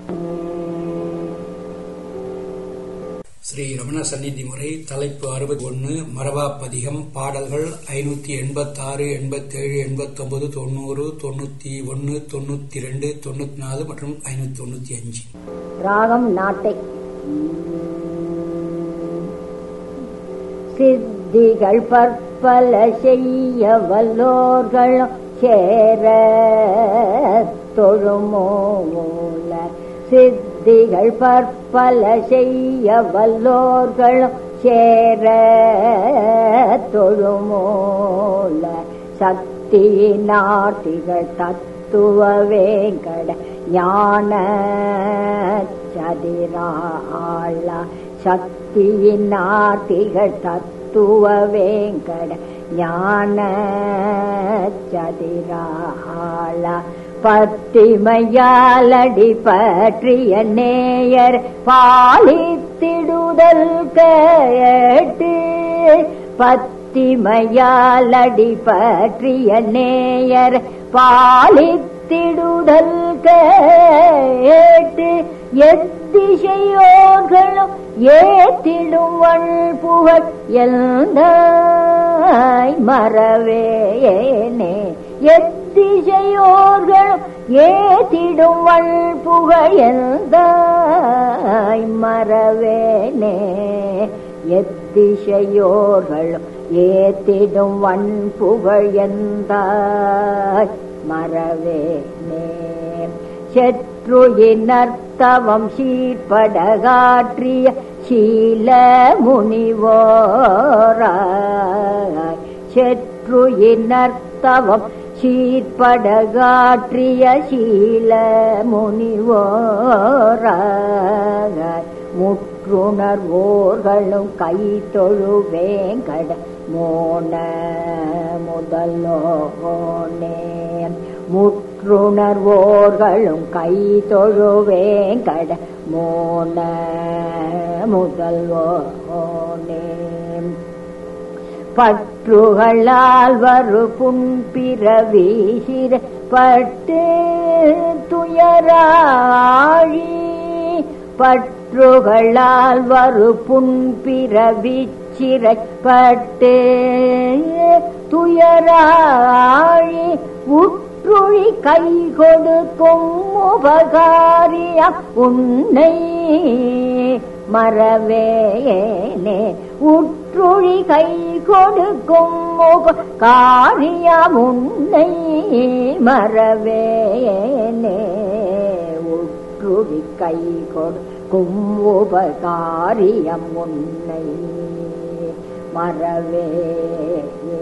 ஸ்ரீ ரமண சந்நிதி முறை தலைப்பு அறுபத்தி ஒன்று மரபா பதிகம் பாடல்கள் ஐநூத்தி எண்பத்தாறு எண்பத்தேழு எண்பத்தொன்பது தொண்ணூறு தொண்ணூத்தி ஒன்னு தொண்ணூத்தி ரெண்டு தொண்ணூத்தி நாலு மற்றும் ஐநூத்தி தொண்ணூத்தி அஞ்சு ராகம் நாட்டை சித்திகள் பற்பல செய்ய வல்லோர்களும் சேர தொழுமோல சித்திகள் பற்பல செய்ய வல்லோர்களும் சேர தொழுமோல சக்தியினார்த்திகள் தத்துவ வேங்கட ஞான சதிராளா சக்தியினார்த்திகள் தத்துவ வேங்கட ஞான சதிராளா பத்திமையாலடி பற்றிய நேயர் பாலித்திடுதல் கேட்டு பத்திமையாலடி பற்றிய நேயர் பாலித்திடுதல் கேட்டு எத்திசையோர்களும் ஏத்திடும் வள் புகழ் எல்தாய் மறவேனே எத்திசையோர்களும் ஏத்திடும் வள் புகழ் எல்தாய் மறவேனே எத்திசையோர்களும் ஏத்திடும் வன் புகழ் எந்தாய் மறவேனே செற்றுயினர்த்தவம் சீர்படகாற்றிய சீல முனிவோராய் செற்றுயினர்த்தவம் சீர்படகாற்றிய சீல முனிவோராய் முற்றுணர்வோர்களும் கை தொழுவேங்கட மோன முதலோனே முற்றுணர்வோர்களும் கை தொழுவேங்கட மோன முதல்வோனே பற்றுகளால் வரு புன்பிறவி பட்டு துயராழி பற்றுகளால் வரு புன்பிறவி சிறைப்பட்டு துயராழி உற்றுழி கை கொடுக்கும் உபகாரிய உன்னை மறவேனே உற்றுழி கை கொடுக்கும் உபகாரியம் உன்னை மறவேனே உற்றுழி கை கொடுக்கும் உபகாரியம் உன்னை மறவேனே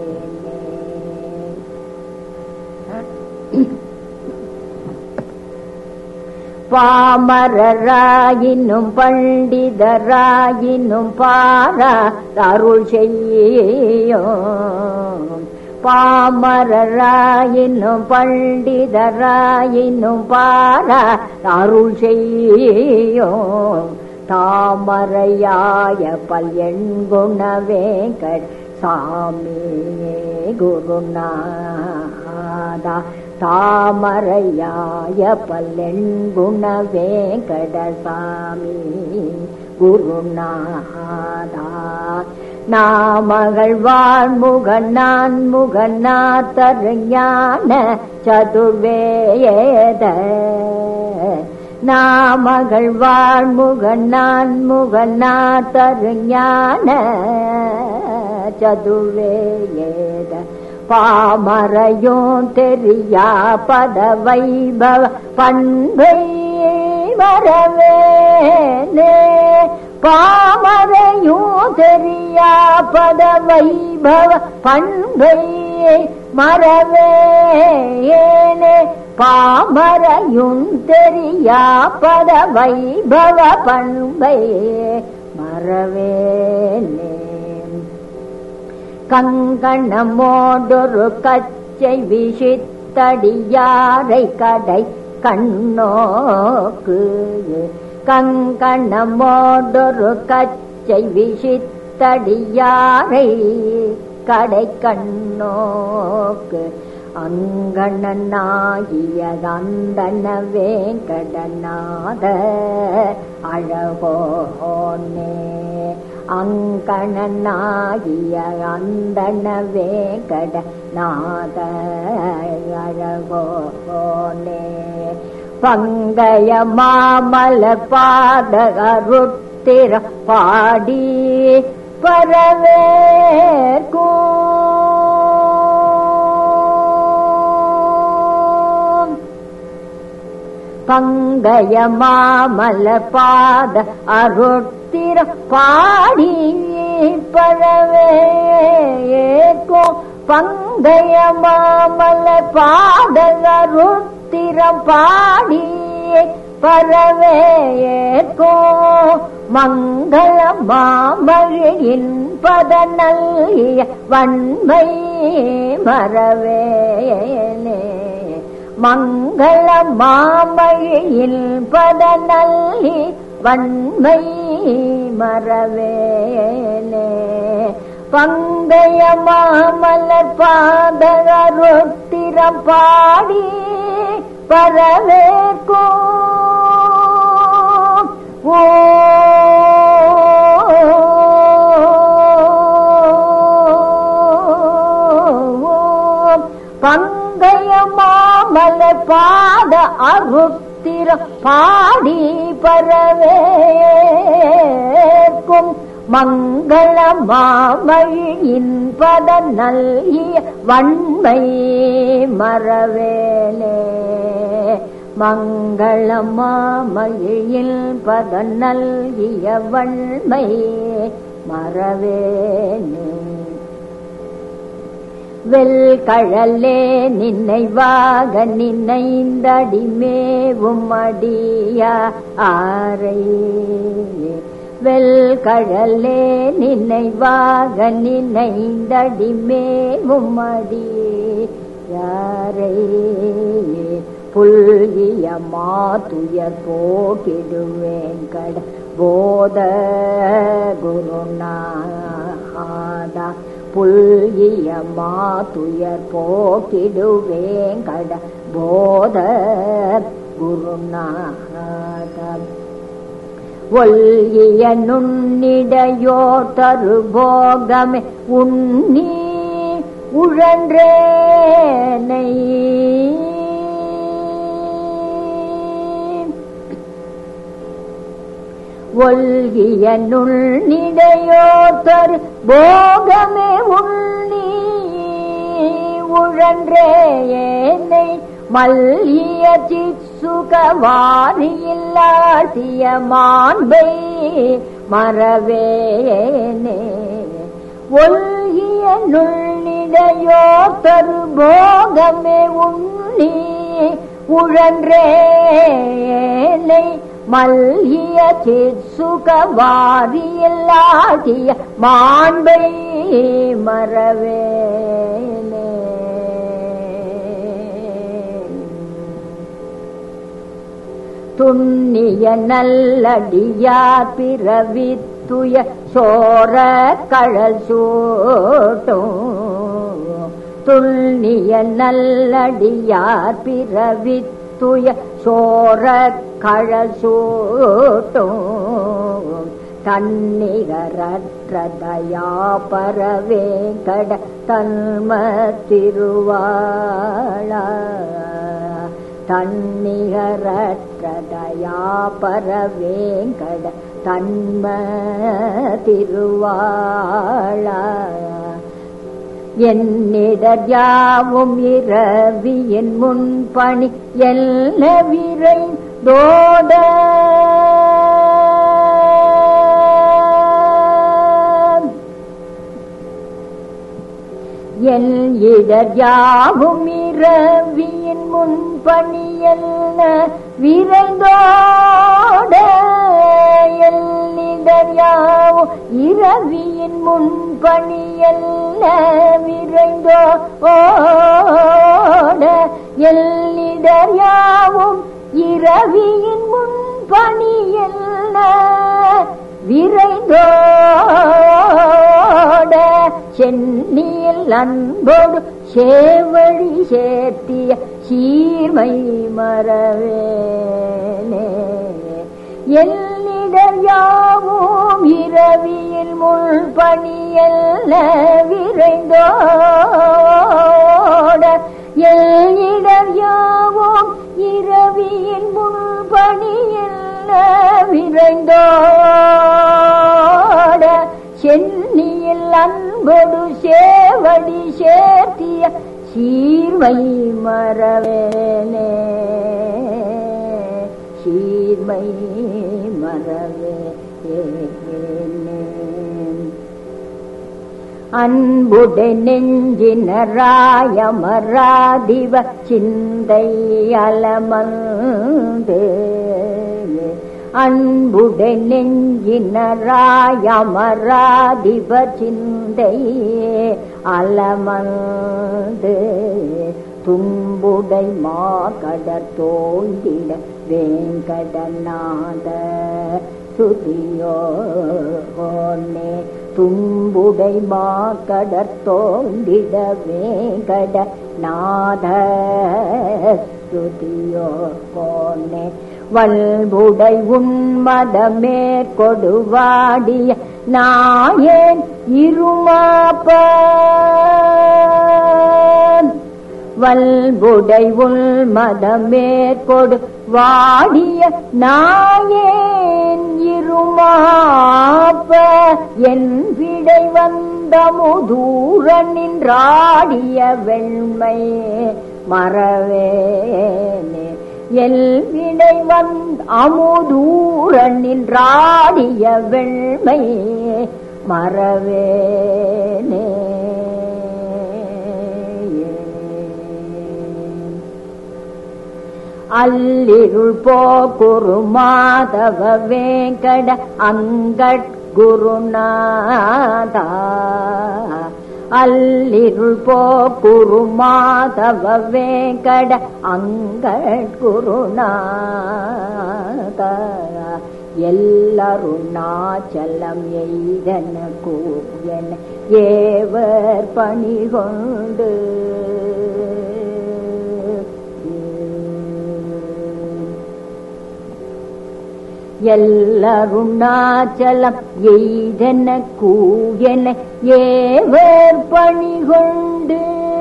பாமரராயினும் பண்டிதராயினும் பாரா அருள் செய்யும் பாமரராயினும் பண்டிதராயினும் பாரா அருள் செய்யும் தாமரையாய பல்யன் குணவேங்கட் சாமி குருநாதா தாமரையாய பல்லெண் குணவேங்கடசாமி குருநாதா நாமகள் வாழ்முகன் நான் முகநாத்தர் ஞான சதுர்வேத நாமகள் வாழ்முகன் நான் முகநாத்தர் ஞான சதுர்வேத பாமரையும் தெரியா பத வைபவ பண்பை வரவேனே பாமரையும் தெரியா பத வைபவ பண்பை மறவேனே பாமரையும் தெரியா பத வைபவ பண்பை மறவேனே கங்கணமோடொரு கச்சை விசித்தடியாரை கடை கண்ணோக்கு கங்கணமோடொரு கச்சை விசித்தடியாரை கடை கண்ணோக்கு அங்கணனாகிய அந்தன வேங்கடநாத அழகோனே அங்கணனாகிய அந்தன வேங்கடநாத அழகோனே பங்கய மாமல பாத அருத்திர பாடி பரவேற்கும் பங்கய மாமல பாத அருத்திர பாடி பரவேற்கும் பங்கய மாமல பாத அருத்திரம் பாடி பரவேற்கோ மங்கள மாமழியின் பதநல்கிய வன்மை மறவேனே மங்கள மாமழியில் பதநல்கி வன்மை மறவேனே பங்கைய மாமலர் பாதகருத்திரம் பாடி பரவேற்கோ ஓ பங்கைய மாமலர் பாத அருத்திரம் பாடி பரவேற்கும் மங்கள மாமழியின் பத நல்கிய வன்மை மறவேலே மங்கள மாமழியில் பத நல்கிய வன்மை மறவேனே வெல்கழலே நினைவாக நினைந்தடிமேவும் அடியா ஆரை வெல்கழலே நினைவாக நினைந்தடிமேவும் அடி யாரை புல்கிய மாதுயர் போக்கிடுவேன் கட போத குருநாதா புல்கிய மாதுயர் போக்கிடுவேன் கட போத குருநாதா ஒல்கிய நுண்ணிடையோ தருபோகமே உன்னி உழன்றேனை ஒல்கிய நுண்ணிடையோ தரு போகமே உன்னி உழன்றேனை மல்லிய சிசுகவாரியில்லாசிய மாண்பை மறவேனே ஒல்கிய நுண்ணிடையோ தரு போகமே உண்ணி உழன்றேனை மல்கிய சிசுகவாரியில்லாசிய மாண்பை மறவேனே துண்ணிய நல்லடியார் பிறவித்துய சோர கழல் சூட்டும் துண்ணிய நல்லடியார் பிறவித்துய சோர கழல் சூட்டும் தன்னிகரற்றதயா பரவே கட தன்ம திருவாளா தன்னிகரற்றதயா பரவேங்கட தன்ம திருவாளா என்னிடர் யாவும் இரவியின் முன்பணி எல்ல விரை தோத என் இடர் யாவும் இரவியின் முன்பணியல்ல விரைந்தோட எல் இடர் யாவும் இரவியின் முன்பணியல்ல விரைந்தோட எல் இடர் யாவும் இரவியின் முன்பணியல்ல விரைந்தோட சென்னியில் அன்போடு சேவழி சேர்த்திய சீர்மை மறவேனே எல்லிடர் யாவும் இரவியில் முள் பணியல்ல விரைந்தோட எல்லிடர் யாவும் இரவியில் முள் பணியல்ல விரைந்தோட சென்னியில் அன்பொடு சேவடி சேர்த்திய சீர்மை மறவேனே சீர்மை மறவேனே அன்புடை நெஞ்சினராயமராதிவ சிந்தை அலமந்து அன்புடை நெஞ்சினராயமராதிப சிந்தை அலமந்து தும்புடை மாகடற் தோண்டிட வேங்கடநாத சுதியோனே தும்புடை மாகடற் தோண்டிட வேங்கட நாத சுதியோ போனே வல்புடை உன்மதமே கொடுவாடிய நாயேன் இருமாப்ப வல்புடை உள் மதமேற்கொடு வாடிய நாயேன் இருமாப்ப என் விடை வந்த முதூர நின்றாடிய வெண்மை மறவேனே எல் விடை வந்த அமுதூர நின்றாடிய வெண்மை மறவேனே அல்லிருள் போக்குரு மாதவ வேங்கட அங்கட் குருநாதா அல்லிருள் போக்குரு மாதவ வேங்கட அங்கட் குருநாதா எல்லாருணாச்சலம் எய்தன கூயன ஏவர் பணி கொண்டு எல்லாருணாச்சலம் எய்தன கூயன ஏவர் பணி கொண்டு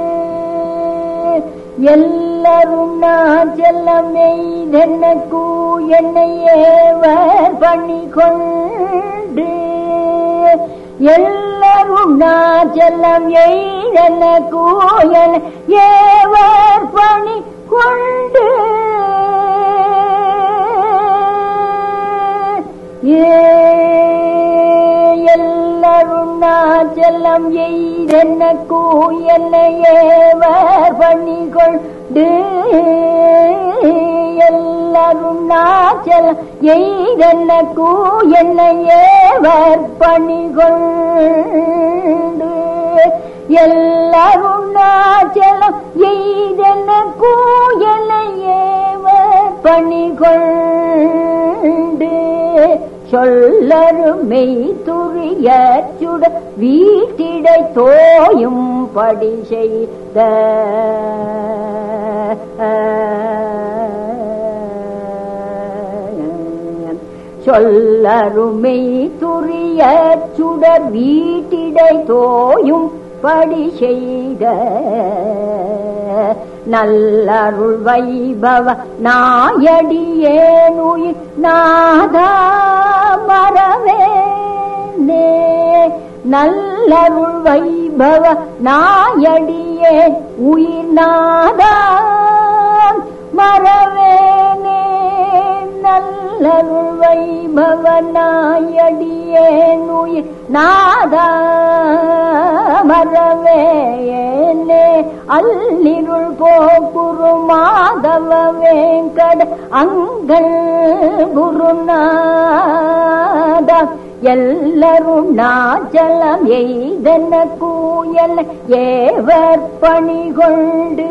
எல்லாருணாச்சலம் எய்தன கூயன ஏவர் பணி கொண்டு எல்லாருணாச்சலம் எய்தன கூயன ஏவர் பணி கொண்டு எல்லாருணாச்சலம் எய்தென்ன கூயன்னையேவர் பண்ணிக்கொண்டு எல்லாருணாச்சலம் எய்தென்ன கூயன்னையேவர் பண்ணிக்கொண்டு எல்லாருணாச்சலம் எய்தென்ன கூயன்னையேவர் பண்ணிக்கொண்டு சொல்லருமை துரிய சுட வீட்டிடை தோயும் படி செய்த சொல்லருமை துரிய சுடர் வீட்டிடை தோயும் படி செய்த நல்லருள் வைபவ நாயடியேனுயிர் நாதா மறவேனே நல்லருள் வைபவ நாயடியே உயிர் நாதா மறவேனே நல்லருள் வைபவ நாயடியேன் உயிர் நாதா மறவேனே அல்லிருள் போக்குரு மாதவ வேங்கட அங்கள் குருநாதா ಎಲ್ಲರೂ நாச்சலம் எய்தன கூயல் ஏவர் பணிகொண்டு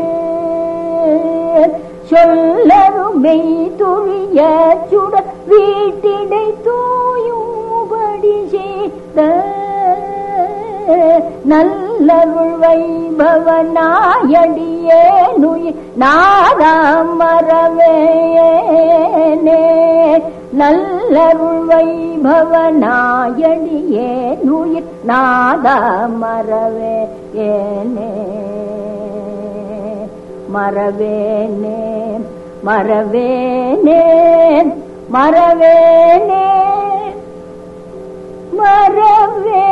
சொல்லருமை துரிய சுட வீட்டிடை தூயும்படி செய்த நல்ல நல்லருள் வைபவனாயடியே நுயிர் நாதாம் மறவேனே நல்லருள் வைபவனாயடியே நுயிர் நாதாம் மறவே ஏனே மறவேனே மறவேனே மறவேனே மறவே